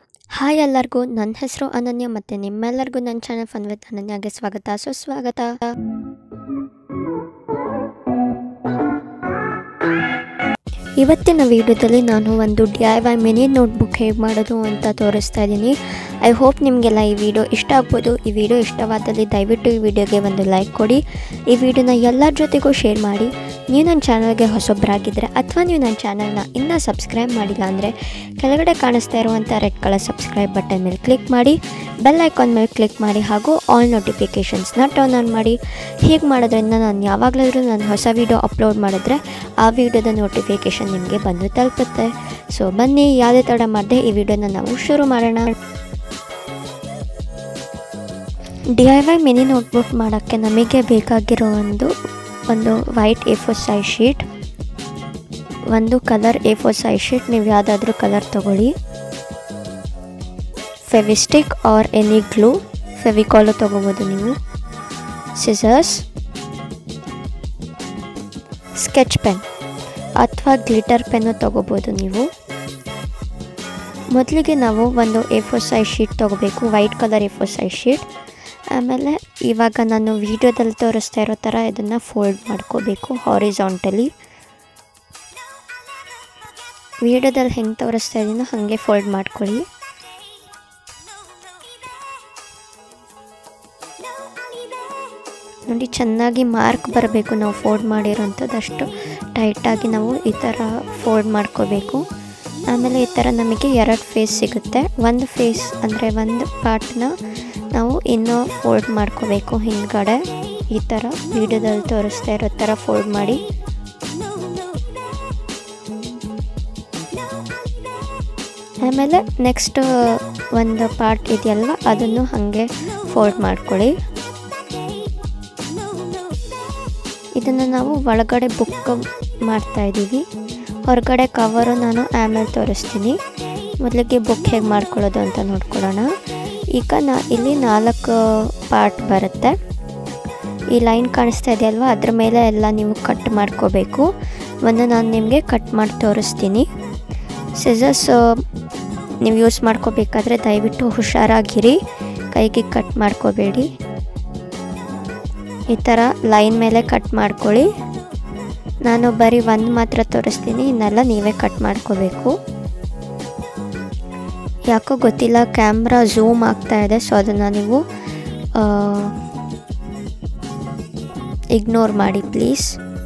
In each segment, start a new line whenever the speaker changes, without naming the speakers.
hi ಎಲ್ಲರಿಗೂ ನನ್ನ ಹೆಸರು ಅನನ್ಯ ಮತ್ತು ನಿಮ್ಮೆಲ್ಲರಿಗೂ ನನ್ನ ಚಾನಲ್ ಫನ್ ವಿತ್ ಅನನ್ಯಾಗೆ ಸ್ವಾಗತ ಸುಸ್ವಾಗತ ಇವತ್ತಿನ ವಿಡಿಯೋದಲ್ಲಿ ನಾನು ಒಂದು D I Y mini notebook ಹೇಗೆ ಮಾಡೋದು ಅಂತ ತೋರಿಸ್ತಾ ಇದ್ದೀನಿ ಐ ಹೋಪ್ ನಿಮಗೆಲ್ಲ ಈ ವಿಡಿಯೋ ಇಷ್ಟ ಆಗ್ಬೋದು ಈ ವಿಡಿಯೋ ಇಷ್ಟವಾದಲ್ಲಿ ದಯವಿಟ್ಟು ಈ ವಿಡಿಯೋಗೆ ಒಂದು ಲೈಕ್ ಕೊಡಿ ಈ ವಿಡಿಯೋನ ಎಲ್ಲರ ಜೊತೆಗೂ ಶೇರ್ ಮಾಡಿ ನೀವು ನನ್ನ ಚಾನಲ್ಗೆ ಹೊಸೊಬ್ಬರಾಗಿದ್ದರೆ ಅಥವಾ ನೀವು ನನ್ನ ಚಾನಲ್ನ ಇನ್ನೂ ಸಬ್ಸ್ಕ್ರೈಬ್ ಮಾಡಿಲ್ಲ ಅಂದರೆ ಕೆಳಗಡೆ ಕಾಣಿಸ್ತಾ ಇರುವಂಥ ರೆಡ್ ಕಲರ್ ಸಬ್ಸ್ಕ್ರೈಬ್ ಬಟನ್ ಮೇಲೆ ಕ್ಲಿಕ್ ಮಾಡಿ ಬೆಲ್ ಐಕಾನ್ ಮೇಲೆ ಕ್ಲಿಕ್ ಮಾಡಿ ಹಾಗೂ ಆಲ್ ನೋಟಿಫಿಕೇಷನ್ಸ್ನ ಟರ್ನ್ ಆನ್ ಮಾಡಿ ಹೀಗೆ ಮಾಡೋದ್ರಿಂದ ನಾನು ಯಾವಾಗಲಾದರೂ ನಾನು ಹೊಸ ವೀಡಿಯೋ ಅಪ್ಲೋಡ್ ಮಾಡಿದ್ರೆ ಆ ವಿಡಿಯೋದ ನೋಟಿಫಿಕೇಷನ್ ನಿಮಗೆ ಬಂದು ತಲುಪುತ್ತೆ ಸೊ ಬನ್ನಿ ಯಾವುದೇ ತಡ ಮಾಡದೆ ಈ ವಿಡಿಯೋನ ನಾವು ಶುರು ಮಾಡೋಣ D I Y mini notebook ಮಾಡೋಕ್ಕೆ ನಮಗೆ ಬೇಕಾಗಿರೋ ಒಂದು ಒಂದು white A four size sheet ಒಂದು colour A four size sheet ನೀವು ಯಾವುದಾದ್ರೂ ಕಲರ್ ತೊಗೊಳ್ಳಿ Fevistick or any glue Fevicol ತೊಗೋಬೋದು ನೀವು ಸಿಸರ್ಸ್ ಸ್ಕೆಚ್ ಪೆನ್ ಅಥವಾ ಗ್ಲಿಟರ್ ಪೆನ್ನು ತೊಗೋಬೋದು ನೀವು ಮೊದಲಿಗೆ ನಾವು ಒಂದು ಎ ಫೋರ್ ಸೈಜ್ ಶೀಟ್ ತೊಗೋಬೇಕು white colour A four size sheet ಆಮೇಲೆ ಇವಾಗ ನಾನು ವೀಡಿಯೋದಲ್ಲಿ ತೋರಿಸ್ತಾ ಇರೋ ಥರ ಇದನ್ನು ಫೋಲ್ಡ್ ಮಾಡ್ಕೋಬೇಕು ಹಾರಿಜಾಂಟಲಿ ವೀಡಿಯೋದಲ್ಲಿ ಹೆಂಗೆ ತೋರಿಸ್ತಾ ಇದ್ದೀನೋ ಹಾಗೆ ಫೋಲ್ಡ್ ಮಾಡ್ಕೊಳ್ಳಿ ನೋಡಿ ಚೆನ್ನಾಗಿ ಮಾರ್ಕ್ ಬರಬೇಕು ನಾವು ಫೋಲ್ಡ್ ಮಾಡಿರೋಂಥದ್ದು ಅಷ್ಟು ಟೈಟಾಗಿ ನಾವು ಈ ಥರ ಫೋಲ್ಡ್ ಮಾಡ್ಕೋಬೇಕು ಆಮೇಲೆ ಈ ಥರ ನಮಗೆ ಎರಡು ಫೇಸ್ ಸಿಗುತ್ತೆ ಒಂದು ಫೇಸ್ ಅಂದರೆ ಒಂದು ಪಾರ್ಟ್ನ ನಾವು ಇನ್ನೂ ಫೋಲ್ಡ್ ಮಾಡ್ಕೋಬೇಕು ಹಿಂದ್ಗಡೆ ಈ ಥರ ವೀಡಿಯೋದಲ್ಲಿ ತೋರಿಸ್ತಾ ಇರೋ ಥರ ಫೋಲ್ಡ್ ಮಾಡಿ ಆಮೇಲೆ ನೆಕ್ಸ್ಟ್ ಒಂದು ಪಾರ್ಟ್ ಇದೆಯಲ್ವ ಅದನ್ನು ಹಾಗೆ ಫೋಲ್ಡ್ ಮಾಡ್ಕೊಳ್ಳಿ ಇದನ್ನು ನಾವು ಒಳಗಡೆ ಬುಕ್ ಮಾಡ್ತಾ ಇದ್ದೀವಿ ಹೊರಗಡೆ ಕವರು ನಾನು ಆಮೇಲೆ ತೋರಿಸ್ತೀನಿ ಮೊದಲಿಗೆ ಬುಕ್ ಹೇಗೆ ಮಾಡ್ಕೊಳ್ಳೋದು ಅಂತ ನೋಡ್ಕೊಳ್ಳೋಣ ಈಗ ನಾ ಇಲ್ಲಿ ನಾಲ್ಕು ಪಾರ್ಟ್ ಬರುತ್ತೆ ಈ ಲೈನ್ ಕಾಣಿಸ್ತಾ ಇದೆಯಲ್ವ ಅದ್ರ ಮೇಲೆ ಎಲ್ಲ ನೀವು ಕಟ್ ಮಾಡ್ಕೋಬೇಕು ಒಂದು ನಾನು ನಿಮಗೆ ಕಟ್ ಮಾಡಿ ತೋರಿಸ್ತೀನಿ ಸಿಸರ್ಸ್ ನೀವು ಯೂಸ್ ಮಾಡ್ಕೋಬೇಕಾದ್ರೆ ದಯವಿಟ್ಟು ಹುಷಾರಾಗಿರಿ ಕೈಗೆ ಕಟ್ ಮಾಡ್ಕೋಬೇಡಿ ಈ ಥರ ಲೈನ್ ಮೇಲೆ ಕಟ್ ಮಾಡ್ಕೊಳ್ಳಿ ನಾನು ಬರೀ ಒಂದು ಮಾತ್ರ ತೋರಿಸ್ತೀನಿ ಇನ್ನೆಲ್ಲ ನೀವೇ ಕಟ್ ಮಾಡ್ಕೋಬೇಕು ಯಾಕೋ ಗೊತ್ತಿಲ್ಲ ಕ್ಯಾಮ್ರಾ ಝೂಮ್ ಆಗ್ತಾ ಇದೆ ಸೊ ಅದನ್ನು ನೀವು ಇಗ್ನೋರ್ ಮಾಡಿ ಪ್ಲೀಸ್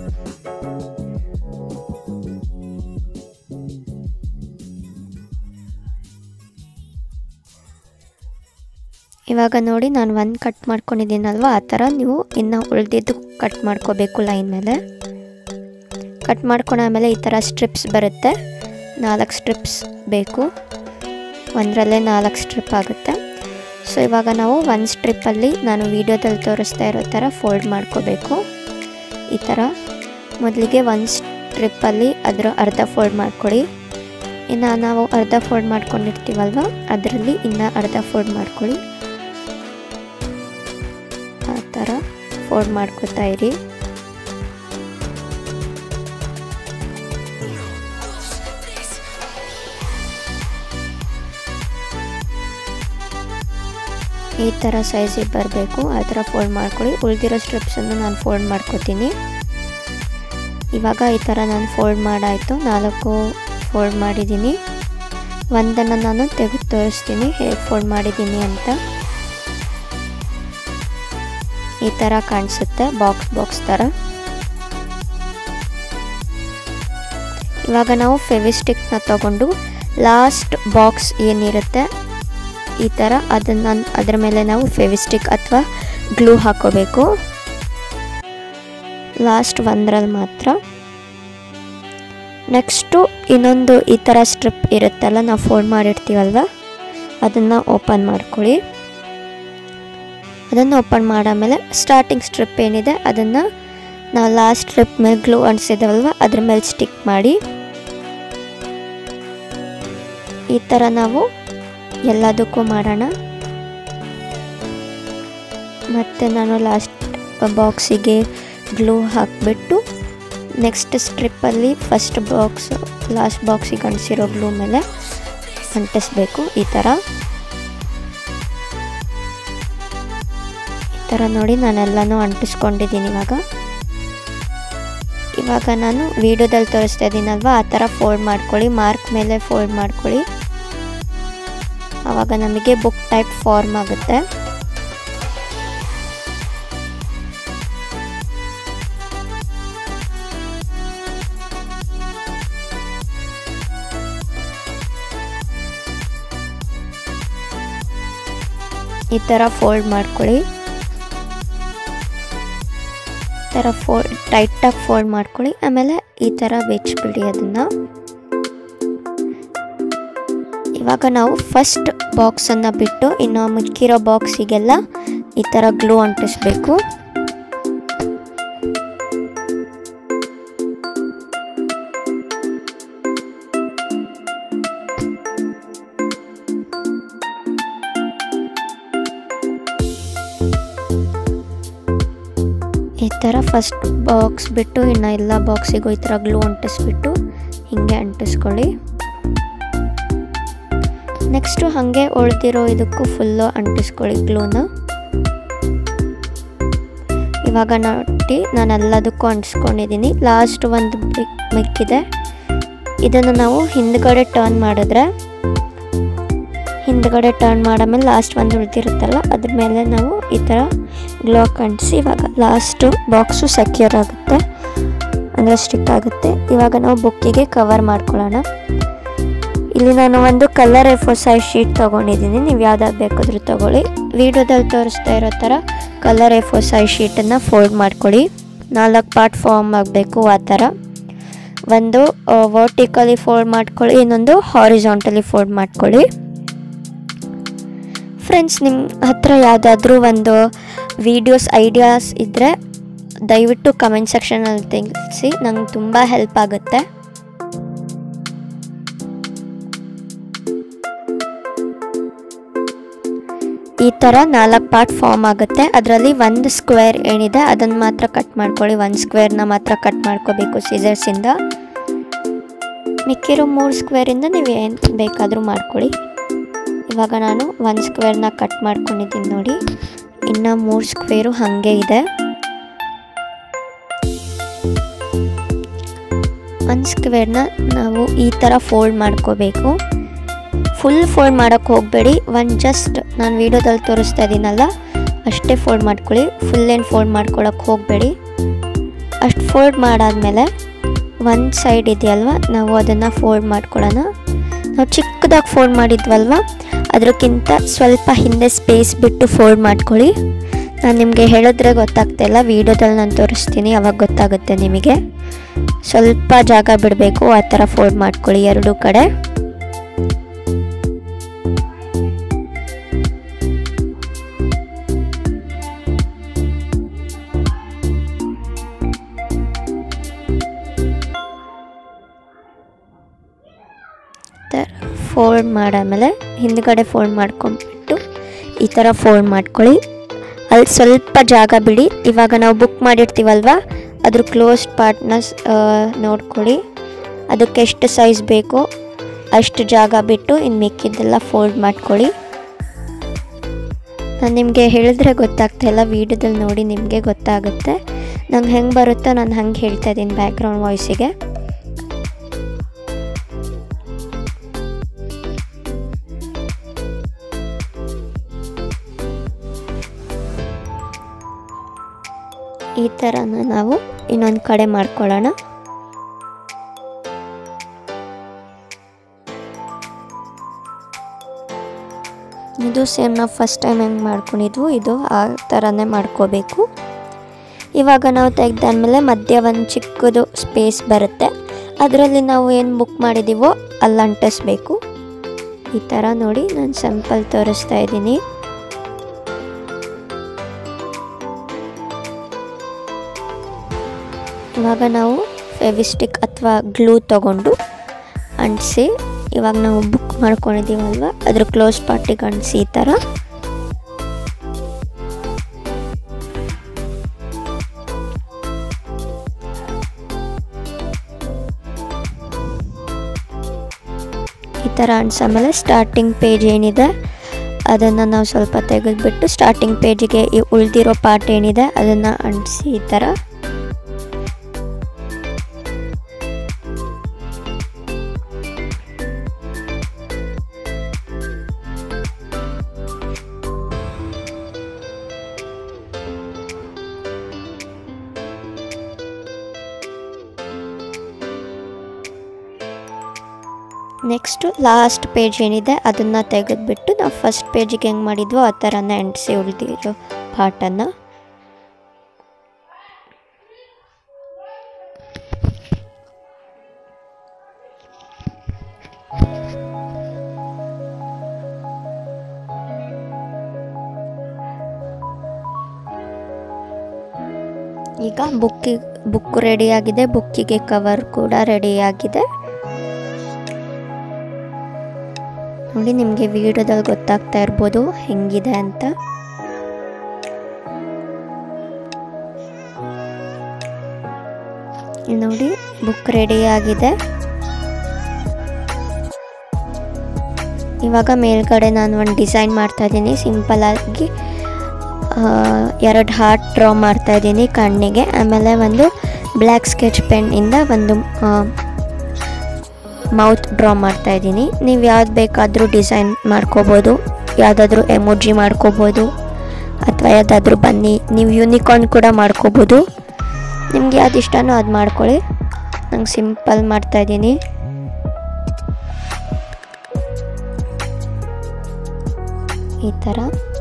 ಇವಾಗ ನೋಡಿ ನಾನು ಒಂದು ಕಟ್ ಮಾಡ್ಕೊಂಡಿದ್ದೀನಲ್ವ ಆ ಥರ ನೀವು ಇನ್ನು ಉಳಿದಿದ್ದು ಕಟ್ ಮಾಡ್ಕೋಬೇಕು ಲೈನ್ ಮೇಲೆ ಕಟ್ ಮಾಡ್ಕೊಂಡಾದ್ಮೇಲೆ ಈ ಥರ ಸ್ಟ್ರಿಪ್ಸ್ ಬರುತ್ತೆ ನಾಲ್ಕು ಸ್ಟ್ರಿಪ್ಸ್ ಬೇಕು ಒಂದರಲ್ಲೇ ನಾಲ್ಕು ಸ್ಟ್ರಿಪ್ ಆಗುತ್ತೆ ಸೊ ಇವಾಗ ನಾವು ಒಂದು ಸ್ಟ್ರಿಪ್ಪಲ್ಲಿ ನಾನು ವೀಡಿಯೋದಲ್ಲಿ ತೋರಿಸ್ತಾ ಇರೋ ಥರ ಫೋಲ್ಡ್ ಮಾಡ್ಕೋಬೇಕು ಈ ಥರ ಮೊದಲಿಗೆ ಒಂದು ಸ್ಟ್ರಿಪ್ಪಲ್ಲಿ ಅದರ ಅರ್ಧ ಫೋಲ್ಡ್ ಮಾಡ್ಕೊಳ್ಳಿ ಇನ್ನು ನಾವು ಅರ್ಧ ಫೋಲ್ಡ್ ಮಾಡ್ಕೊಂಡಿರ್ತೀವಲ್ವ ಅದರಲ್ಲಿ ಇನ್ನು ಅರ್ಧ ಫೋಲ್ಡ್ ಮಾಡ್ಕೊಳ್ಳಿ ಆ ಥರ ಫೋಲ್ಡ್ ಮಾಡ್ಕೋತಾ ಇರಿ ಈ ಥರ ಸೈಜಿಗೆ ಬರಬೇಕು ಆ ಥರ ಫೋಲ್ಡ್ ಮಾಡ್ಕೊಳ್ಳಿ ಉಳಿದಿರೋ ಸ್ಟ್ರಿಪ್ಸನ್ನು ನಾನು ಫೋಲ್ಡ್ ಮಾಡ್ಕೋತೀನಿ ಇವಾಗ ಈ ಥರ ನಾನು ಫೋಲ್ಡ್ ಮಾಡಾಯಿತು ನಾಲ್ಕು ಫೋಲ್ಡ್ ಮಾಡಿದ್ದೀನಿ ಒಂದನ್ನು ನಾನು ತೆಗೆದು ತೋರಿಸ್ತೀನಿ ಹೇಗೆ ಫೋಲ್ಡ್ ಮಾಡಿದ್ದೀನಿ ಅಂತ ಈ ಥರ ಕಾಣಿಸುತ್ತೆ ಬಾಕ್ಸ್ ಬಾಕ್ಸ್ ಥರ ಇವಾಗ ನಾವು ಫೆವಿಸ್ಟಿಕ್ನ ತಗೊಂಡು ಲಾಸ್ಟ್ ಬಾಕ್ಸ್ ಏನಿರುತ್ತೆ ಈ ಥರ ಅದನ್ನು ಅದರ ಮೇಲೆ ನಾವು ಫೆವಿಸ್ಟಿಕ್ ಅಥವಾ ಗ್ಲೂ ಹಾಕೋಬೇಕು ಲಾಸ್ಟ್ ಒಂದರಲ್ಲಿ ಮಾತ್ರ ನೆಕ್ಸ್ಟು ಇನ್ನೊಂದು ಈ ಥರ ಸ್ಟ್ರಿಪ್ ಇರುತ್ತಲ್ಲ ನಾವು ಫೋಲ್ಡ್ ಮಾಡಿರ್ತೀವಲ್ವ ಅದನ್ನು ಓಪನ್ ಮಾಡ್ಕೊಳ್ಳಿ ಅದನ್ನು ಓಪನ್ ಮಾಡಾಮೇಲೆ ಸ್ಟಾರ್ಟಿಂಗ್ ಸ್ಟ್ರಿಪ್ ಏನಿದೆ ಅದನ್ನು ನಾವು ಲಾಸ್ಟ್ ಸ್ಟ್ರಿಪ್ ಮೇಲೆ ಗ್ಲೂ ಅಂಟಿಸಿದವಲ್ವ ಅದ್ರ ಮೇಲೆ ಸ್ಟಿಕ್ ಮಾಡಿ ಈ ಥರ ನಾವು ಎಲ್ಲದಕ್ಕೂ ಮಾಡೋಣ ಮತ್ತು ನಾನು ಲಾಸ್ಟ್ ಬಾಕ್ಸಿಗೆ ಗ್ಲೂ ಹಾಕಿಬಿಟ್ಟು ನೆಕ್ಸ್ಟ್ ಸ್ಟ್ರಿಪ್ಪಲ್ಲಿ ಫಸ್ಟ್ ಬಾಕ್ಸ್ ಲಾಸ್ಟ್ ಬಾಕ್ಸಿಗೆ ಅಂಟಿಸಿರೋ ಗ್ಲೂ ಮೇಲೆ ಅಂಟಿಸ್ಬೇಕು ಈ ಥರ ಈ ಥರ ನೋಡಿ ನಾನೆಲ್ಲನೂ ಅಂಟಿಸ್ಕೊಂಡಿದ್ದೀನಿ ಇವಾಗ ಇವಾಗ ನಾನು ವಿಡಿಯೋದಲ್ಲಿ ತೋರಿಸ್ತಾ ಇದ್ದೀನಲ್ವ ಆ ಥರ ಫೋಲ್ಡ್ ಮಾಡ್ಕೊಳ್ಳಿ ಮಾರ್ಕ್ ಮೇಲೆ ಫೋಲ್ಡ್ ಮಾಡ್ಕೊಳ್ಳಿ ಆವಾಗ ನಮಗೆ ಬುಕ್ ಟೈಪ್ ಫಾರ್ಮ್ ಆಗುತ್ತೆ ಈ ಥರ ಫೋಲ್ಡ್ ಮಾಡ್ಕೊಳ್ಳಿ ಈ ಥರ ಫೋಲ್ಡ್ ಟೈಟಾಗಿ ಫೋಲ್ಡ್ ಮಾಡ್ಕೊಳ್ಳಿ ಆಮೇಲೆ ಈ ಥರ ಬೆಚ್ಬಿಡಿ ಅದನ್ನು ಇವಾಗ ನಾವು ಫಸ್ಟ್ ಬಾಕ್ಸನ್ನು ಬಿಟ್ಟು ಇನ್ನು ಮಿಕ್ಕಿರೋ ಬಾಕ್ಸಿಗೆಲ್ಲ ಈ ಥರ ಗ್ಲೂ ಅಂಟಿಸ್ಬೇಕು ಈ ಥರ ಫಸ್ಟ್ ಬಾಕ್ಸ್ ಬಿಟ್ಟು ಇನ್ನು ಎಲ್ಲ ಬಾಕ್ಸಿಗೂ ಈ ಥರ ಗ್ಲೂ ಅಂಟಿಸ್ಬಿಟ್ಟು ಹೀಗೆ ಅಂಟಿಸ್ಕೊಳ್ಳಿ ನೆಕ್ಸ್ಟು ಹಾಗೆ ಉಳಿದಿರೋ ಇದಕ್ಕೂ ಫುಲ್ಲು ಅಂಟಿಸ್ಕೊಳ್ಳಿ ಗ್ಲೂನ ಇವಾಗ ನೋಡಿ ನಾನು ಎಲ್ಲದಕ್ಕೂ ಅಂಟಿಸ್ಕೊಂಡಿದ್ದೀನಿ ಲಾಸ್ಟ್ ಒಂದು ಮಿಕ್ಕಿದೆ ಇದನ್ನು ನಾವು ಹಿಂದ್ಗಡೆ ಟರ್ನ್ ಮಾಡಿದ್ರೆ ಹಿಂದ್ಗಡೆ ಟರ್ನ್ ಮಾಡಾಮೇಲೆ ಲಾಸ್ಟ್ ಒಂದು ಉಳಿದಿರುತ್ತಲ್ಲ ಅದ್ರ ಮೇಲೆ ನಾವು ಈ ಥರ ಗ್ಲೋ ಅಂಟಿಸಿ ಇವಾಗ ಲಾಸ್ಟು ಬಾಕ್ಸು ಸೆಕ್ಯೂರ್ ಆಗುತ್ತೆ ಅಂದರೆ ಸ್ಟಿಕ್ ಆಗುತ್ತೆ ಇವಾಗ ನಾವು ಬುಕ್ಕಿಗೆ ಕವರ್ ಮಾಡ್ಕೊಳ್ಳೋಣ ಇಲ್ಲಿ ನಾನು ಒಂದು colour A four size sheet ತೊಗೊಂಡಿದ್ದೀನಿ ನೀವು ಯಾವ್ದಾದ್ರು ಬೇಕಾದರೂ ತೊಗೊಳ್ಳಿ ವಿಡಿಯೋದಲ್ಲಿ ತೋರಿಸ್ತಾ ಇರೋ ಥರ ಕಲರ್ ಎ ಫೋರ್ ಸೈಜ್ ಶೀಟನ್ನು ಫೋಲ್ಡ್ ಮಾಡ್ಕೊಳ್ಳಿ ನಾಲ್ಕು ಪಾರ್ಟ್ ಫಾರ್ಮ್ ಆಗಬೇಕು ಆ ಥರ ಒಂದು ವರ್ಟಿಕಲಿ ಫೋಲ್ಡ್ ಮಾಡ್ಕೊಳ್ಳಿ ಇನ್ನೊಂದು ಹಾರಿಜಾಂಟಲಿ ಫೋಲ್ಡ್ ಮಾಡ್ಕೊಳ್ಳಿ ಫ್ರೆಂಡ್ಸ್ ನಿಮ್ಮ ಹತ್ರ ಯಾವುದಾದ್ರೂ ಒಂದು ವೀಡಿಯೋಸ್ ಐಡಿಯಾಸ್ ಇದ್ದರೆ ದಯವಿಟ್ಟು ಕಮೆಂಟ್ ಸೆಕ್ಷನಲ್ಲಿ ತಿಳಿಸಿ ನಂಗೆ ತುಂಬ ಹೆಲ್ಪ್ ಆಗುತ್ತೆ ಈ ಥರ ನಾಲ್ಕು ಪಾರ್ಟ್ ಫಾರ್ಮ್ ಆಗುತ್ತೆ ಅದರಲ್ಲಿ ಒಂದು ಸ್ಕ್ವೇರ್ ಏನಿದೆ ಅದನ್ನು ಮಾತ್ರ ಕಟ್ ಮಾಡ್ಕೊಳ್ಳಿ ಒಂದು ಸ್ಕ್ವೇರ್ನ ಮಾತ್ರ ಕಟ್ ಮಾಡ್ಕೋಬೇಕು ಸೀಸರ್ಸಿಂದ ಮಿಕ್ಕಿರೋ ಮೂರು ಸ್ಕ್ವೇರಿಂದ ನೀವು ಏನು ಬೇಕಾದರೂ ಮಾಡ್ಕೊಳ್ಳಿ ಇವಾಗ ನಾನು ಒಂದು ಸ್ಕ್ವೇರ್ನ ಕಟ್ ಮಾಡ್ಕೊಂಡಿದ್ದೀನಿ ನೋಡಿ ಇನ್ನು ಮೂರು ಸ್ಕ್ವೇರು ಹಾಗೆ ಇದೆ ಒಂದು ಸ್ಕ್ವೇರ್ನ ನಾವು ಈ ಥರ ಫೋಲ್ಡ್ ಮಾಡ್ಕೋಬೇಕು ಫುಲ್ ಫೋಲ್ಡ್ ಮಾಡೋಕ್ಕೆ ಹೋಗಬೇಡಿ ಒಂದು ಜಸ್ಟ್ ನಾನು ವೀಡಿಯೋದಲ್ಲಿ ತೋರಿಸ್ತಾ ಇದ್ದೀನಲ್ಲ ಅಷ್ಟೇ ಫೋಲ್ಡ್ ಮಾಡ್ಕೊಳ್ಳಿ ಫುಲ್ ಏನು ಫೋಲ್ಡ್ ಮಾಡ್ಕೊಳಕ್ಕೆ ಹೋಗಬೇಡಿ ಅಷ್ಟು ಫೋಲ್ಡ್ ಮಾಡಾದಮೇಲೆ ಒಂದು ಸೈಡ್ ಇದೆಯಲ್ವ ನಾವು ಅದನ್ನು ಫೋಲ್ಡ್ ಮಾಡ್ಕೊಳ್ಳೋಣ ನಾವು ಚಿಕ್ಕದಾಗಿ ಫೋಲ್ಡ್ ಮಾಡಿದ್ವಲ್ವ ಅದಕ್ಕಿಂತ ಸ್ವಲ್ಪ ಹಿಂದೆ ಸ್ಪೇಸ್ ಬಿಟ್ಟು ಫೋಲ್ಡ್ ಮಾಡ್ಕೊಳ್ಳಿ ನಾನು ನಿಮಗೆ ಹೇಳಿದ್ರೆ ಗೊತ್ತಾಗ್ತಾಯಿಲ್ಲ ವೀಡಿಯೋದಲ್ಲಿ ನಾನು ತೋರಿಸ್ತೀನಿ ಅವಾಗ ಗೊತ್ತಾಗುತ್ತೆ ನಿಮಗೆ ಸ್ವಲ್ಪ ಜಾಗ ಬಿಡಬೇಕು ಆ ಥರ ಫೋಲ್ಡ್ ಮಾಡ್ಕೊಳ್ಳಿ ಎರಡೂ ಕಡೆ ಫೋಲ್ಡ್ ಮಾಡಾಮೇಲೆ ಹಿಂದ್ಗಡೆ ಫೋಲ್ಡ್ ಮಾಡ್ಕೊಂಡ್ಬಿಟ್ಟು ಈ ಥರ ಫೋಲ್ಡ್ ಮಾಡ್ಕೊಳ್ಳಿ ಅಲ್ಲಿ ಸ್ವಲ್ಪ ಜಾಗ ಬಿಡಿ ಇವಾಗ ನಾವು ಬುಕ್ ಮಾಡಿರ್ತೀವಲ್ವ ಅದ್ರ ಕ್ಲೋಸ್ಡ್ ಪಾರ್ಟ್ನ ನೋಡ್ಕೊಳ್ಳಿ ಅದಕ್ಕೆ ಎಷ್ಟು ಸೈಜ್ ಬೇಕೋ ಅಷ್ಟು ಜಾಗ ಬಿಟ್ಟು ಇನ್ನು ಮಿಕ್ಕಿದ್ದೆಲ್ಲ ಫೋಲ್ಡ್ ಮಾಡ್ಕೊಳ್ಳಿ ನಾನು ನಿಮಗೆ ಹೇಳಿದ್ರೆ ಗೊತ್ತಾಗ್ತಾ ಇಲ್ಲ ವೀಡಿಯೋದಲ್ಲಿ ನೋಡಿ ನಿಮಗೆ ಗೊತ್ತಾಗುತ್ತೆ ನಂಗೆ ಹೆಂಗೆ ಬರುತ್ತೋ ನಾನು ಹಂಗೆ ಹೇಳ್ತಾ ಇದ್ದೀನಿ ಬ್ಯಾಕ್ಗ್ರೌಂಡ್ ವಾಯ್ಸಿಗೆ ಈ ಥರನ ನಾವು ಇನ್ನೊಂದು ಕಡೆ ಮಾಡ್ಕೊಳ್ಳೋಣ ಇದು ಸೇಮ್ ನಾವು ಫಸ್ಟ್ ಟೈಮ್ ಹೆಂಗೆ ಮಾಡ್ಕೊಂಡಿದ್ವು ಇದು ಆ ಥರನೇ ಮಾಡ್ಕೋಬೇಕು ಇವಾಗ ನಾವು ತೆಗ್ದಾದ್ಮೇಲೆ ಮಧ್ಯ ಒಂದು ಚಿಕ್ಕದು ಸ್ಪೇಸ್ ಬರುತ್ತೆ ಅದರಲ್ಲಿ ನಾವು ಏನು ಬುಕ್ ಮಾಡಿದ್ದೀವೋ ಅಲ್ಲಿ ಅಂಟಿಸ್ಬೇಕು ಈ ಥರ ನೋಡಿ ನಾನು ಸಿಂಪಲ್ ತೋರಿಸ್ತಾ ಇದ್ದೀನಿ ಇವಾಗ ನಾವು ಫೆವಿಸ್ಟಿಕ್ ಅಥವಾ ಗ್ಲೂ ತಗೊಂಡು ಅಂಟಿಸಿ ಇವಾಗ ನಾವು ಬುಕ್ ಮಾಡ್ಕೊಂಡಿದ್ದೀವಲ್ವ ಅದ್ರ ಕ್ಲೋಸ್ ಪಾರ್ಟಿಗೆ ಅಂಟಿಸಿ ಈ ಥರ ಈ ಥರ ಥರ ಅಂಟಿಸಾಮೇಲೆ ಸ್ಟಾರ್ಟಿಂಗ್ ಪೇಜ್ ಏನಿದೆ ಅದನ್ನು ನಾವು ಸ್ವಲ್ಪ ತೆಗೆದುಬಿಟ್ಟು ಸ್ಟಾರ್ಟಿಂಗ್ ಪೇಜಿಗೆ ಈ ಉಳಿದಿರೋ ಪಾರ್ಟ್ ಏನಿದೆ ಅದನ್ನು ಅಂಟಿಸಿ ಈ ಥರ ನೆಕ್ಸ್ಟು ಲಾಸ್ಟ್ ಪೇಜ್ ಏನಿದೆ ಅದನ್ನು ತೆಗೆದುಬಿಟ್ಟು ನಾವು ಫಸ್ಟ್ ಪೇಜಿಗೆ ಹೆಂಗೆ ಮಾಡಿದ್ವೋ ಆ ಥರನೇ ಅಂಟಿಸಿ ಉಳಿದಿರೋ ಪಾರ್ಟನ್ನು ಈಗ ಬುಕ್ಕಿ ಬುಕ್ ರೆಡಿಯಾಗಿದೆ ಬುಕ್ಕಿಗೆ ಕವರ್ ಕೂಡ ರೆಡಿಯಾಗಿದೆ ನೋಡಿ ನಿಮಗೆ ವಿಡಿಯೋದಲ್ಲಿ ಗೊತ್ತಾಗ್ತಾ ಇರ್ಬೋದು ಹೆಂಗಿದೆ ಅಂತ ಇಲ್ಲಿ ನೋಡಿ ಬುಕ್ ರೆಡಿ ಆಗಿದೆ ಇವಾಗ ಮೇಲ್ಗಡೆ ನಾನು ಒಂದು ಡಿಸೈನ್ ಮಾಡ್ತಾ ಇದ್ದೀನಿ ಸಿಂಪಲ್ ಆಗಿ ಎರಡು ಹಾರ್ಟ್ ಡ್ರಾ ಮಾಡ್ತಾ ಇದ್ದೀನಿ ಕಣ್ಣಿಗೆ ಆಮೇಲೆ ಒಂದು ಬ್ಲ್ಯಾಕ್ ಸ್ಕೆಚ್ ಪೆನ್ನಿಂದ ಒಂದು ಮೌತ್ ಡ್ರಾ ಮಾಡ್ತಾ ಇದ್ದೀನಿ ನೀವು ಯಾವ್ದು ಬೇಕಾದರೂ ಡಿಸೈನ್ ಮಾಡ್ಕೋಬೋದು ಯಾವುದಾದ್ರೂ ಎಮೋಜಿ ಮಾಡ್ಕೋಬೋದು ಅಥವಾ ಯಾವುದಾದ್ರೂ ಬನ್ನಿ ನೀವು ಯೂನಿಕಾರ್ನ್ ಕೂಡ ಮಾಡ್ಕೋಬೋದು ನಿಮ್ಗೆ ಯಾವ್ದು ಇಷ್ಟನೋ ಅದು ಮಾಡ್ಕೊಳ್ಳಿ ನಂಗೆ ಸಿಂಪಲ್ ಮಾಡ್ತಾಯಿದ್ದೀನಿ ಈ ಥರ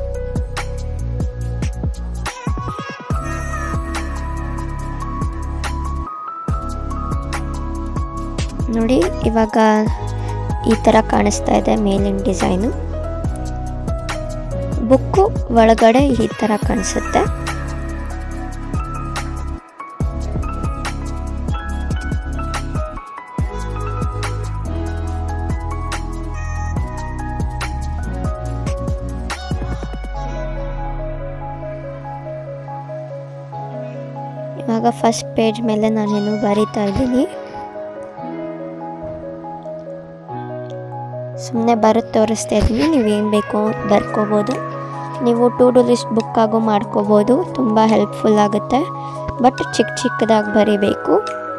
ನೋಡಿ ಇವಾಗ ಈ ಥರ ಕಾಣಿಸ್ತಾ ಇದೆ ಮೇಲಿನ ಡಿಸೈನು ಬುಕ್ಕು ಒಳಗಡೆ ಈ ಥರ ಕಾಣಿಸುತ್ತೆ ಇವಾಗ ಫಸ್ಟ್ ಪೇಜ್ ಮೇಲೆ ನಾನೇನು ಬರಿತಾ ಇದ್ದೀನಿ ಸುಮ್ಮನೆ ಬರೋದು ತೋರಿಸ್ತಾ ಇದ್ದೀನಿ ನೀವೇನು ಬೇಕೋ ಬರ್ಕೋಬೋದು ನೀವು ಟು ಡು ಲಿಸ್ಟ್ ಬುಕ್ ಆಗೋ ಮಾಡ್ಕೋಬೋದು ತುಂಬ ಹೆಲ್ಪ್ಫುಲ್ ಆಗುತ್ತೆ ಬಟ್ ಚಿಕ್ಕ ಚಿಕ್ಕದಾಗಿ ಬರಿಬೇಕು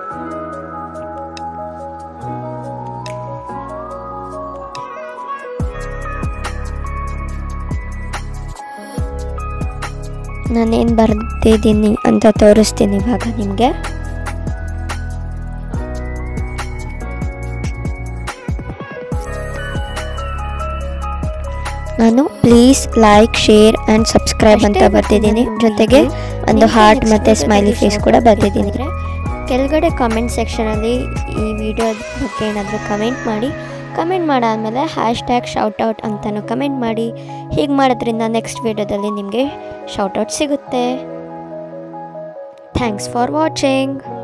ನಾನೇನು ಬರೆದಿದ್ದೀನಿ ಅಂತ ತೋರಿಸ್ತೀನಿ ಇವಾಗ ನಿಮಗೆ ನಾನು please like share and subscribe ಅಂತ ಬರ್ತಿದ್ದೀನಿ ಜೊತೆಗೆ ಒಂದು ಹಾರ್ಟ್ ಮತ್ತು ಸ್ಮೈಲಿ ಫೇಸ್ ಕೂಡ ಬರ್ತಿದ್ದೀನಿ ಕೆಳಗಡೆ ಕಮೆಂಟ್ ಸೆಕ್ಷನಲ್ಲಿ ಈ ವಿಡಿಯೋ ಬಗ್ಗೆ ಏನಾದರೂ ಕಮೆಂಟ್ ಮಾಡಿ ಕಮೆಂಟ್ ಮಾಡಾದಮೇಲೆ ಹ್ಯಾಶ್ ಟ್ಯಾಗ್ ಶೌಟೌಟ್ ಅಂತಲೂ ಕಮೆಂಟ್ ಮಾಡಿ ಹೀಗೆ ಮಾಡೋದ್ರಿಂದ ನೆಕ್ಸ್ಟ್ ವಿಡಿಯೋದಲ್ಲಿ ನಿಮಗೆ ಶೌಟೌಟ್ ಸಿಗುತ್ತೆ ಥ್ಯಾಂಕ್ಸ್ ಫಾರ್ ವಾಚಿಂಗ್